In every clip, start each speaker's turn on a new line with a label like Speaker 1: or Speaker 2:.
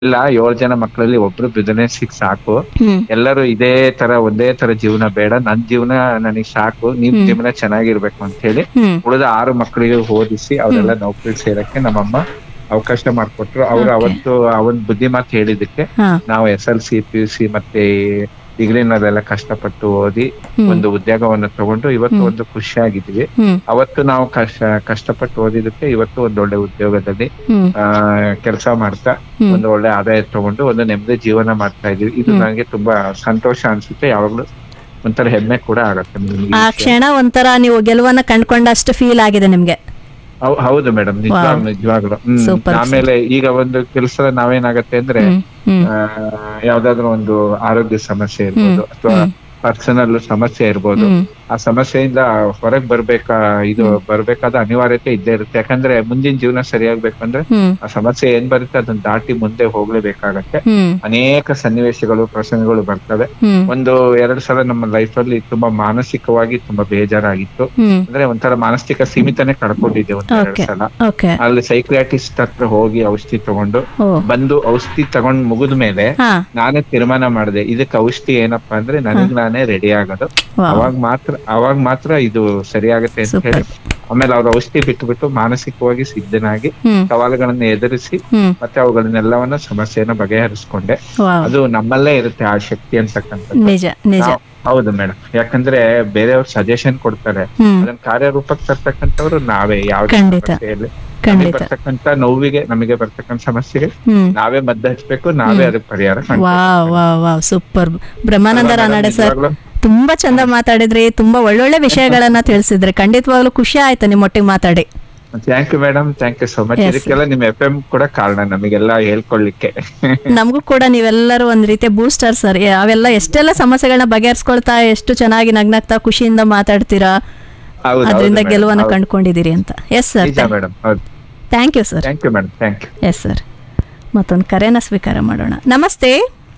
Speaker 1: ಇಲ್ಲ ಏಳ್ ಜನ ಮಕ್ಕಳಲ್ಲಿ ಒಬ್ರು ಬಿಸ್ನೆಸ್ ಸಾಕು
Speaker 2: ಹ್ಮ್
Speaker 1: ಎಲ್ಲರೂ ಇದೇ ತರ ಒಂದೇ ತರ ಜೀವನ ಬೇಡ ನನ್ ಜೀವನ ನನಗ್ ಸಾಕು ನಿಮ್
Speaker 2: ಹ್ಮ್.
Speaker 1: ಜೀವನ ಚೆನ್ನಾಗಿರ್ಬೇಕು ಅಂತ ಹೇಳಿ
Speaker 2: ಹ್ಮ್
Speaker 1: ಉಳಿದ ಆರು ಮಕ್ಕಳಿಗೆ ಓದಿಸಿ ಅವರೆಲ್ಲ ನೌಕರಿ ಸೇರಕ್ಕೆ ನಮ್ಮಮ್ಮ ಅವಕಾಶ ಮಾಡ್ಕೊಟ್ರು ಅವ್ರು
Speaker 2: Okay.
Speaker 1: ಅವತ್ತು ಅವನ್ ಬುದ್ಧಿ ಮಾತು ಹೇಳಿದಕ್ಕೆ
Speaker 2: ಹಾ
Speaker 1: ನಾವು S L C P U C ಮತ್ತೆ ಡಿಗ್ರಿನಲ್ಲೆಲ್ಲ ಕಷ್ಟಪಟ್ಟು ಓದಿ
Speaker 2: ಹ್ಮ್
Speaker 1: ಒಂದು ಉದ್ಯೋಗವನ್ನು ತಗೊಂಡು ಇವತ್ತು
Speaker 2: ಹ್ಮ್.
Speaker 1: ಒಂದು ಖುಷಿಯಾಗಿದ್ದೀವಿ
Speaker 2: ಹ್ಮ್
Speaker 1: ಅವತ್ತು ನಾವು ಕಷ್ಟ ಕಷ್ಟಪಟ್ಟು ಓದಿದಕ್ಕೆ ಇವತ್ತು ಒಂದೊಳ್ಳೆ ಉದ್ಯೋಗದಲ್ಲಿ
Speaker 2: ಹ್ಮ್
Speaker 1: ಆ ಕೆಲಸ ಮಾಡ್ತಾ
Speaker 2: ಹ್ಮ್
Speaker 1: ಒಂದು ಒಳ್ಳೆ ಆದಾಯ ತಗೊಂಡು ಒಂದು ನೆಮ್ಮದಿ ಜೀವನ ಮಾಡ್ತಾ ಇದೀವಿ ಇದು
Speaker 2: ಹ್ಮ್.
Speaker 1: ನನಗೆ ತುಂಬಾ ಸಂತೋಷ ಅನ್ಸುತ್ತೆ ಯಾವಾಗ್ಲೂ ಒಂಥರ ಹೆಮ್ಮೆ ಕೂಡ ಆಗತ್ತೆ ನಮ್ಗೆ ಈ
Speaker 2: ಆ
Speaker 1: ವಿಷಯ.
Speaker 2: ಕ್ಷಣ ಒಂಥರ ನೀವು ಗೆಲುವನ್ನ ಕಂಡ್ಕೊಂಡಷ್ಟು ಫೀಲ್ ಆಗಿದೆ ನಿಮ್ಗೆ
Speaker 1: ಹೌ- ಹೌದು ಮೇಡಮ್ ನಿಜವಾಗ್ಲು ನಿಜವಾಗ್ಲು ಹ್ಮ್.
Speaker 2: Super.
Speaker 1: ಆಮೇಲೆ ಈಗ ಒಂದು ಕೆಲಸ ನಾವೇನಾಗತ್ತೆ ಅಂದ್ರೆ
Speaker 2: ಹ್ಮ್ ಹ್ಮ್
Speaker 1: ಆ, ಯಾವ್ದಾದ್ರು ಒಂದು ಆರೋಗ್ಯ ಸಮಸ್ಯೆ ಇರ್ಬೋದು ಅಥವಾ
Speaker 2: ಹ್ಮ್.
Speaker 1: ಪರ್ಸನಲ್ ಸಮಸ್ಯೆ ಇರ್ಬೋದು
Speaker 2: ಹ್ಮ್
Speaker 1: ಆ ಸಮಸ್ಯೆಯಿಂದ ಹೊರಗ್ ಬರ್ಬೇಕಾ ಇದು ಬರ್ಬೇಕಾದ ಅನಿವಾರ್ಯತೆ ಇದ್ದೇ ಇರುತ್ತೆ ಯಾಕಂದ್ರೆ ಮುಂದಿನ ಜೀವನ ಸರಿಯಾಗ್ಬೇಕಂದ್ರೆ
Speaker 2: ಹ್ಮ್
Speaker 1: ಆ ಸಮಸ್ಯೆ ಏನ್ ಬರುತ್ತೆ ಅದನ್ನ ದಾಟಿ ಮುಂದೆ ಹೋಗ್ಲೇಬೇಕಾಗತ್ತೆ
Speaker 2: ಹ್ಮ್
Speaker 1: ಅನೇಕ ಸನ್ನಿವೇಶಗಳು ಪ್ರಸಂಗಗಳು ಬರ್ತವೆ
Speaker 2: ಹ್ಮ್
Speaker 1: ಒಂದು ಎರಡು ಸಲ ನಮ್ಮ ಲೈಫ್ ಅಲ್ಲಿ ತುಂಬಾ ಮಾನಸಿಕವಾಗಿ ತುಂಬಾ ಬೇಜಾರಾಗಿತ್ತು
Speaker 2: ಹ್ಮ್
Speaker 1: ಅಂದ್ರೆ ಒಂಥರ ಮಾನಸಿಕ ಸೀಮಿತನೇ ಕಳ್ಕೊಂಡಿದ್ದೆ ಒಂದ್ ಎರಡು
Speaker 2: Okay.
Speaker 1: ಸಲ
Speaker 2: ಓಕೆ
Speaker 1: ಅಲ್ಲಿ ಸೈಕ್ರಿಯಾಟಿಸ್ಟ್ ಹತ್ರ ಹೋಗಿ ಔಷಧಿ ತಗೊಂಡು
Speaker 2: ಓ
Speaker 1: ಬಂದು ಔಷಧಿ ತಗೊಂಡ್ ಮುಗಿದ ಮೇಲೆ
Speaker 2: ಹಾ
Speaker 1: ನಾನೇ ತೀರ್ಮಾನ ಮಾಡಿದೆ ಇದಕ್ಕೆ ಔಷಧಿ ಏನಪ್ಪಾ ಅಂದ್ರೆ ನನಗ್ ನಾನೇ ರೆಡಿ ಆಗೋದು
Speaker 2: ವಾವ್
Speaker 1: ಅವಾಗ ಮಾತ್ರ ಅವಾಗ ಮಾತ್ರ ಇದು ಸರಿಯಾಗತ್ತೆ ಅಂತ
Speaker 2: Super.
Speaker 1: ಹೇಳಿ ಆಮೇಲೆ ಅವ್ರ ಔಷಧಿ ಬಿಟ್ಬಿಟ್ಟು ಮಾನಸಿಕವಾಗಿ ಸಿದ್ಧನಾಗಿ
Speaker 2: ಹ್ಮ್
Speaker 1: ಸವಾಲುಗಳನ್ನ ಎದುರಿಸಿ
Speaker 2: ಹ್ಮ್
Speaker 1: ಮತ್ತೆ ಅವುಗಳನ್ನೆಲ್ಲವನ್ನ ಸಮಸ್ಯೆಯನ್ನ ಬಗೆಹರಿಸ್ಕೊಂಡೆ
Speaker 2: ವಾವ್
Speaker 1: ಅದು ನಮ್ಮಲ್ಲೇ ಇರುತ್ತೆ ಆ ಶಕ್ತಿ ಅಂತಕ್ಕಂಥದ್ದು
Speaker 2: ನಿಜ ನಿಜ
Speaker 1: ನಾವ್- ಹೌದು ಮೇಡಮ್ ಯಾಕಂದ್ರೆ ಬೇರೆಯವ್ರು ಸಜೆಷನ್ ಕೊಡ್ತಾರೆ
Speaker 2: ಹ್ಮ್
Speaker 1: ಅದನ್ನ ಕಾರ್ಯರೂಪಕ್ಕೆ ತರ್ತಕ್ಕಂಥವ್ರು ನಾವೇ ಯಾವ್ದೇ
Speaker 2: ಖಂಡಿತ.
Speaker 1: ಸಮಸ್ಯೆಯಲ್ಲಿ ನಮಗೆ
Speaker 2: ಖಂಡಿತ
Speaker 1: ಬರ್ತಕ್ಕಂಥ ನೋವಿಗೆ ನಮಗೆ ಬರ್ತಕ್ಕಂಥ ಸಮಸ್ಯೆಗೆ
Speaker 2: ಹ್ಮ್
Speaker 1: ನಾವೇ ಮದ್ದು ಹಚ್ಬೇಕು ನಾವೇ ಅದಕ್ಕೆ ಪರಿಹಾರ ಕಂಡ್ಕೊಳ್ಬೇಕು.
Speaker 2: Wow wow wow super Brahmananda
Speaker 1: ಅಲ್ವಾ
Speaker 2: ರಾನಡೆ
Speaker 1: madam?
Speaker 2: ಸರ್
Speaker 1: ನಿಜವಾಗ್ಲೂ?
Speaker 2: ತುಂಬಾ ಚಂದ ಮಾತಾಡಿದ್ರಿ ತುಂಬಾ ಒಳ್ಳೊಳ್ಳೆ ವಿಷಯಗಳನ್ನ ತಿಳಿಸಿದ್ರಿ ಖಂಡಿತವಾಗ್ಲೂ ಖುಷಿ ಆಯ್ತು ನಿಮ್ಮೊಟ್ಟಿಗೆ ಮಾತಾಡಿ
Speaker 1: thank you madam thank you so much
Speaker 2: Yes.
Speaker 1: ಇದಕ್ಕೆಲ್ಲ ನಿಮ್ ಎಫ್ ಎಂ ಕೂಡ ಕಾರಣ ನಮಗೆಲ್ಲ ಹೇಳ್ಕೊಳ್ಳಿಕ್ಕೆ
Speaker 2: ನಮಗೂ ಕೂಡ ನೀವೆಲ್ಲರೂ ಒಂದ್ ರೀತಿಯ ಬೂಸ್ಟರ್ ಸರ್ ಅವೆಲ್ಲ ಎಷ್ಟೆಲ್ಲ ಸಮಸ್ಯೆಗಳನ್ನ ಬಗೆಹರಿಸ್ಕೊಳ್ತಾ ಎಷ್ಟು ಚೆನ್ನಾಗಿ ನಗ್ನಗ್ತಾ ಖುಷಿಯಿಂದ ಮಾತಾಡ್ತೀರಾ
Speaker 1: ಹೌದು
Speaker 2: ಅದರಿಂದ ಗೆಲುವನ್ನ ಕಂಡ್ಕೊಂಡಿದ್ದೀರಿ ಅಂತ ಎಸ್ ಸರ್
Speaker 1: ನಿಜ ಮೇಡಮ್ ಹೌದು
Speaker 2: thank you sir
Speaker 1: thank you madam thank you
Speaker 2: yes sir ಮತ್ತೊಂದು ಕರೆನ ಸ್ವೀಕಾರ ಮಾಡೋಣ ನಮಸ್ತೆ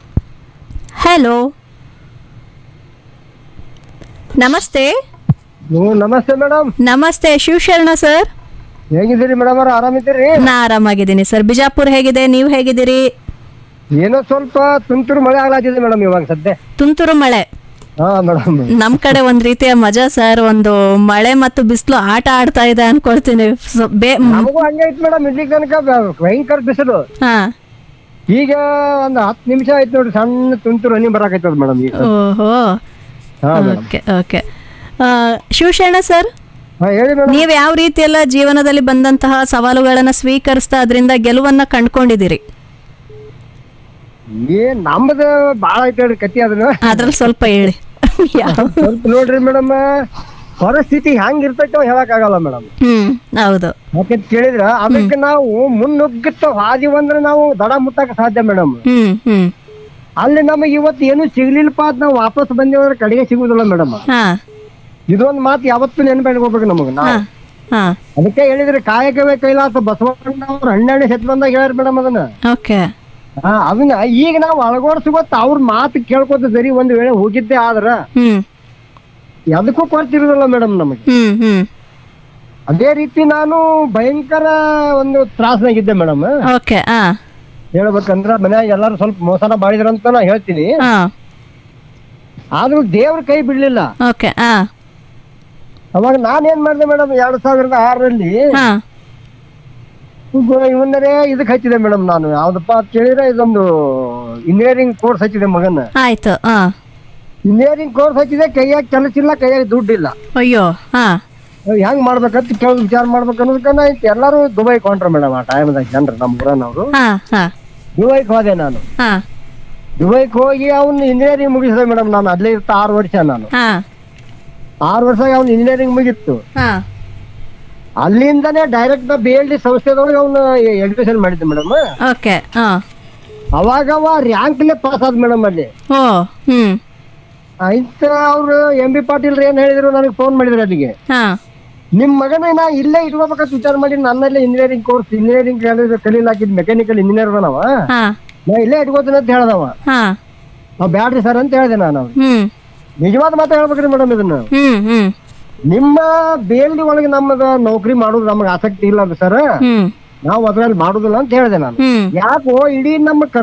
Speaker 2: ಹಲೋ ನಮಸ್ತೆ
Speaker 3: ಹ್ಞೂ ನಮಸ್ತೆ ಮೇಡಮ್
Speaker 2: ನಮಸ್ತೆ ಶಿವಶರಣ ಸರ್
Speaker 3: ಹೇಗಿದ್ದೀರಿ ಮೇಡಮ್ ಅವ್ರ ಆರಾಮಿದ್ದೀರಿ
Speaker 2: ನಾ ಆರಾಮಾಗಿದ್ದೀನಿ ಸರ್ ಬಿಜಾಪುರ್ ಹೇಗಿದೆ ನೀವು ಹೇಗಿದ್ದೀರಿ
Speaker 3: ಏನೋ ಸ್ವಲ್ಪ ತುಂತುರು ಮಳೆ ಆಗ್ಲಾತಿದೆ ಮೇಡಮ್ ಇವಾಗ ಸದ್ಯ
Speaker 2: ತುಂತುರು ಮಳೆ
Speaker 3: ಹಾ ಮೇಡಮ್
Speaker 2: ನಮ್ ಕಡೆ ಒಂದ್ ರೀತಿಯ ಮಜಾ ಸರ್ ಒಂದು ಮಳೆ ಮತ್ತು ಬಿಸಿಲು ಆಟ ಆಡ್ತಾ ಇದೆ ಅನ್ಕೊಳ್ತೀನಿ ಸೊ- ಬೇ ಮ್-
Speaker 3: ನಮಗೂ ಹಂಗೆ ಐತಿ ಮೇಡಮ್ ಇಲ್ಲಿ ತನಕ ಬ- ಭಯಂಕರ ಬಿಸಿಲು
Speaker 2: ಹಾ
Speaker 3: ಈಗ ಒಂದು ಹತ್ತು ನಿಮಿಷ ಆಯ್ತು ನೋಡಿ ಸಣ್ಣ ತುಂತುರು ಹನಿ ಬರಾಕೈತದ ಮೇಡಮ್ ಈಗ
Speaker 2: ಓಹೋ
Speaker 3: ಹಾ madam
Speaker 2: okay okay Shivasharana sir
Speaker 3: ಹಾ ಹೇಳಿ ಮೇಡಮ್
Speaker 2: ನೀವ್ ಯಾವ ರೀತಿ ಎಲ್ಲ ಜೀವನದಲ್ಲಿ ಬಂದಂತಹ ಸವಾಲುಗಳನ್ನ ಸ್ವೀಕರಿಸ್ತಾ ಅದರಿಂದ ಗೆಲುವನ್ನ ಕಂಡ್ಕೊಂಡಿದ್ದೀರಿ
Speaker 3: ಏನ್ ನಮ್ಮದು ಭಾಳ ಐತೆ ಹೇಳ್ರಿ ಕತಿ ಅದನ್ನ
Speaker 2: ಅದ್ರಲ್ಲಿ ಸ್ವಲ್ಪ ಹೇಳಿ ಯಾವ-
Speaker 3: ಸ್ವಲ್ಪ ನೋಡ್ರಿ ಮೇಡಮ್ ಪರಿಸ್ಥಿತಿ ಹೆಂಗ್ ಇರ್ತೈತೆ ಹೇಳಕ್ ಆಗಲ್ಲ ಮೇಡಮ್
Speaker 2: ಹ್ಮ್ ಹೌದು
Speaker 3: ಯಾಕಂತ ಕೇಳಿದ್ರ ಅದಕ್ಕೆ ನಾವು ಮುನ್ನುಗ್ಗುತ್ತ ಹಾದಿವಂದ್ರೆ ನಾವು ದಡ ಮುಟ್ಟಕ್ ಸಾಧ್ಯ ಮೇಡಮ್
Speaker 2: ಹ್ಮ್ ಹ್ಮ್
Speaker 3: ಅಲ್ಲಿ ನಮಗೆ ಇವತ್ತು ಏನು ಸಿಗ್ಲಿಲ್ಲಪ್ಪ ಅದ್ ನಾವು ವಾಪಸ್ ಬಂದೇವಂದ್ರೆ ಕಡೆಗೆ ಸಿಗುದಿಲ್ಲ ಮೇಡಮ್
Speaker 2: ಹಾ
Speaker 3: ಇದೊಂದು ಮಾತು ಯಾವತ್ತೂ ನೆನಪಿಟ್ಕೋಬೇಕು ನಮಗೆ
Speaker 2: ಹಾ
Speaker 3: ನಾವು
Speaker 2: ಹಾ
Speaker 3: ಅದಕ್ಕೆ ಹೇಳಿದ್ರೆ ಕಾಯಕವೇ ಕೈಲಾಸ ಬಸವಣ್ಣ ಅವ್ರು ಹನ್ನೆರಡನೇ ಶತಮಾನದಾಗ ಹೇಳ್ಯಾರ ಮೇಡಮ್ ಅದನ್ನ
Speaker 2: ಓಕೆ
Speaker 3: ಹಾ ಅದನ್ನ ಈಗ ನಾವು ಅಳಗೋಡ್ಸ್ಕೊತ ಅವ್ರ ಮಾತು ಕೇಳ್ಕೊತ ಸರಿ ಒಂದ್ ವೇಳೆ ಹೋಗಿದ್ದೆ ಆದ್ರ
Speaker 2: ಹ್ಮ್
Speaker 3: ಅದಕ್ಕೂ ಕೊರತಿರೋದಿಲ್ಲ ಮೇಡಮ್ ನಮಗೆ
Speaker 2: ಹ್ಮ್ ಹ್ಮ್
Speaker 3: ಅದೇ ರೀತಿ ನಾನು ಭಯಂಕರ ಒಂದು ತ್ರಾಸ್ನಾಗಿದ್ದೆ ಮೇಡಮ್
Speaker 2: ಓಕೆ ಹಾ
Speaker 3: ಹೇಳ್ಬೇಕಂದ್ರ ಮನ್ಯಾಗ ಎಲ್ಲಾರು ಸ್ವಲ್ಪ ಮೋಸನ ಮಾಡಿದ್ರಂತ ನಾ ಹೇಳ್ತೀನಿ
Speaker 2: ಹಾ
Speaker 3: ಆದ್ರೂ ದೇವ್ರ ಕೈ ಬಿಡ್ಲಿಲ್ಲ
Speaker 2: ಓಕೆ ಹಾ
Speaker 3: ಅವಾಗ ನಾನ್ ಏನ್ ಮಾಡಿದೆ ಮೇಡಮ್ ಎರಡ್ ಸಾವಿರದ ಆರರಲ್ಲಿ
Speaker 2: ಹಾ
Speaker 3: ಇವನ್ನರೇ ಇದಕ್ಕೆ ಹಚ್ಚಿದೆ ಮೇಡಮ್ ನಾನು ಯಾವ್ದಪ್ಪ ಅಂತ ಕೇಳಿದ್ರೆ ಇದೊಂದು ಇಂಜಿನಿಯರಿಂಗ್ ಕೋರ್ಸ್ ಹಚ್ಚಿದೆ ಮಗನ
Speaker 2: ಆಯ್ತು ಹಾ
Speaker 3: ಇಂಜಿನಿಯರಿಂಗ್ ಕೋರ್ಸ್ ಹಚ್ಚಿದೆ ಕೈಯಾಗ ಕೆಲಸ ಇಲ್ಲ ಕೈಯಾಗ ದುಡ್ಡಿಲ್ಲ
Speaker 2: ಅಯ್ಯೋ ಹಾ
Speaker 3: ಹೆಂಗ್ ಮಾಡ್ಬೇಕಂತ ಕೇಳಿ ವಿಚಾರ ಮಾಡ್ಬೇಕು ಅನ್ನೋದಕ್ಕನ್ನ ಎಲ್ಲರೂ ದುಬೈ ಕೊಂಡ್ರ ಮೇಡಮ್ ಆ ಟೈಮ್ದಾಗ ಜನರು ನಮ್ಮ ಊರನವರು
Speaker 2: ಹಾ ಹಾ
Speaker 3: ದುಬೈಗೆ ಹೋದೆ ನಾನು
Speaker 2: ಹಾ
Speaker 3: ದುಬೈಗೆ ಹೋಗಿ ಅವ್ನು ಇಂಜಿನಿಯರಿಂಗ್ ಮುಗಿಸಿದೆ ಮೇಡಮ್ ನಾನು ಅಲ್ಲೇ ಇರ್ತ ಆರು ವರ್ಷ ನಾನು
Speaker 2: ಹಾ
Speaker 3: ಆರು ವರ್ಷ ಅವ್ನು ಇಂಜಿನಿಯರಿಂಗ್ ಮುಗಿತ್ತು
Speaker 2: ಹಾ
Speaker 3: ಅಲ್ಲಿಂದನೇ ಡೈರೆಕ್ಟ್ ಬಿ ಎಲ್ ಡಿ ಸಂಸ್ಥೆದೊಳಗೆ ಅವನು ಎಜುಕೇಶನ್ ಮಾಡಿದ್ದೆ ಮೇಡಮ್
Speaker 2: ಓಕೆ ಹಾ
Speaker 3: ಅವಾಗ ಅವ ರ್ಯಾಂಕ್ಲೆ ಪಾಸ್ ಆದ ಮೇಡಮ್ ಅಲ್ಲಿ
Speaker 2: ಓ ಹ್ಮ್
Speaker 3: ಆಯ್ತ ಅವ್ರು ಎಂ ಬಿ ಪಾಟೀಲ್ ಏನ್ ಹೇಳಿದ್ರು ನನಗೆ ಫೋನ್ ಮಾಡಿದ್ರು ಅಲ್ಲಿಗೆ
Speaker 2: ಹಾ
Speaker 3: ನಿಮ್ ಮಗನ ನಾ ಇಲ್ಲೇ ಇಟ್ಕೋಬೇಕಂತ ವಿಚಾರ ಮಾಡಿ ನನ್ನಲ್ಲೇ ಇಂಜಿನಿಯರಿಂಗ್ ಕೋರ್ಸ್ ಇಂಜಿನಿಯರಿಂಗ್ ಕಲೀಲಾಕಿದ್ ಮೆಕ್ಯಾನಿಕಲ್ ಇಂಜಿನಿಯರ್ ಅದಾವ
Speaker 2: ಹಾ
Speaker 3: ನಾ ಇಲ್ಲೇ ಇಟ್ಕೋತೀನಿ ಅಂತ ಹೇಳ್ದವ
Speaker 2: ಹಾ
Speaker 3: ನಾವ್ ಬ್ಯಾಡ್ರಿ ಸರ್ ಅಂತ ಹೇಳ್ದೆ ನಾನು ಅವ್ರಿಗೆ
Speaker 2: ಹ್ಮ್
Speaker 3: ನಿಜವಾದ ಮಾತು ಹೇಳ್ಬೇಕ್ರಿ ಮೇಡಮ್ ಇದನ್ನ
Speaker 2: ಹ್ಮ್ ಹ್ಮ್
Speaker 3: ನಿಮ್ಮ ಬೇಲ್ಡಿ ಒಳಗೆ ನಮ್ಮದ ನೌಕರಿ ಮಾಡೋದು ನಮಗೆ ಆಸಕ್ತಿ ಇಲ್ಲ ಸರ್
Speaker 2: ಹ್ಮ್
Speaker 3: ನಾವು ಅದ್ರಲ್ಲಿ ಮಾಡುದಿಲ್ಲ ಅಂತ ಹೇಳಿದೆ ನಾನು
Speaker 2: ಹ್ಮ್
Speaker 3: ಯಾಕೋ ಇಡೀ ನಮ್ಮ